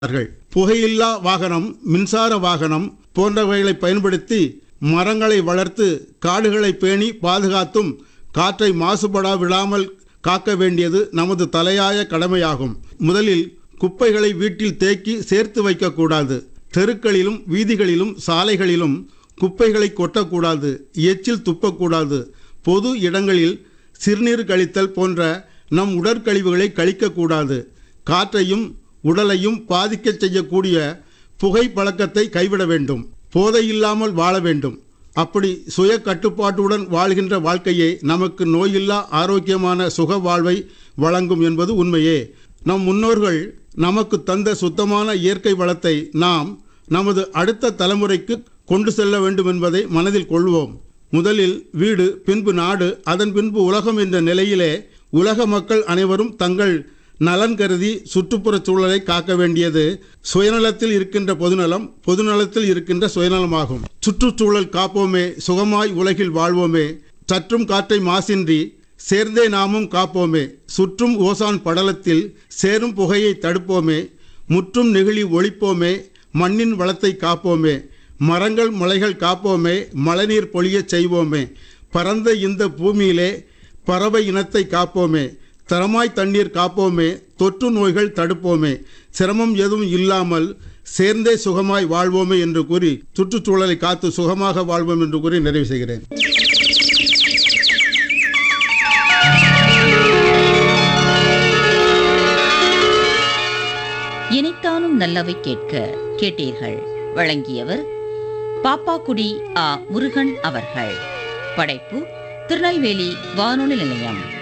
செய்கிறார்கள் புகையில்லா வாகனம் மின்சார வாகனம் போன்றவைகளை பயன்படுத்தி மரங்களை வளர்த்து காடுகளை பேணி பாதுகாத்தும் காற்றை மாசுபடா விடாமல் காக்க வேண்டியது நமது தலையாய கடமையாகும் முதலில் குப்பைகளை வீட்டில் தேக்கி சேர்த்து வைக்கக்கூடாது தெருக்களிலும் வீதிகளிலும் சாலைகளிலும் குப்பைகளை கொட்டக்கூடாது எச்சில் துப்பக்கூடாது பொது இடங்களில் சிறுநீர் கழித்தல் போன்ற நம் உடற்கழிவுகளை கழிக்கக்கூடாது காற்றையும் உடலையும் பாதிக்கச் செய்யக்கூடிய புகை பழக்கத்தை கைவிட வேண்டும் போதை இல்லாமல் வாழ வேண்டும் அப்படி சுய கட்டுப்பாட்டுடன் வாழ்கின்ற வாழ்க்கையே நமக்கு நோயில்லா ஆரோக்கியமான சுக வாழ்வை வழங்கும் என்பது உண்மையே நம் முன்னோர்கள் நமக்கு தந்த சுத்தமான இயற்கை வளத்தை நாம் நமது அடுத்த தலைமுறைக்கு கொண்டு செல்ல வேண்டும் என்பதை மனதில் கொள்வோம் முதலில் வீடு பின்பு நாடு அதன் பின்பு உலகம் என்ற நிலையிலே உலக மக்கள் அனைவரும் தங்கள் நலன் கருதி சுற்றுப்புறச் சூழலை காக்க வேண்டியது சுயநலத்தில் இருக்கின்ற பொதுநலம் பொதுநலத்தில் இருக்கின்ற சுயநலமாகும் சுற்றுச்சூழல் காப்போமே சுகமாய் உலகில் வாழ்வோமே சற்றும் காற்றை மாசின்றி சேர்ந்தே நாமும் காப்போமே சுற்றும் ஓசான் படலத்தில் சேரும் புகையை தடுப்போமே முற்றும் நெகிழி ஒழிப்போமே மண்ணின் வளத்தை காப்போமே மரங்கள் மலைகள் காப்போமே மழைநீர் பொழியச் செய்வோமே பரந்த இந்த பூமியிலே பறவை இனத்தை காப்போமே தரமாய் தண்ணீர் காப்போமே தொற்று நோய்கள் தடுப்போமே சிரமம் எதுவும் இல்லாமல் சேர்ந்தே சுகமாய் வாழ்வோமே என்று கூறி சுற்றுச்சூழலை காத்து சுகமாக வாழ்வோம் என்று கூறி நிறைவு செய்கிறேன் இனித்தானும் நல்லவை கேட்க கேட்டீர்கள் வழங்கியவர் பாப்பாக்குடி ஆ முருகன் அவர்கள் படைப்பு திருநெல்வேலி வானொலி நிலையம்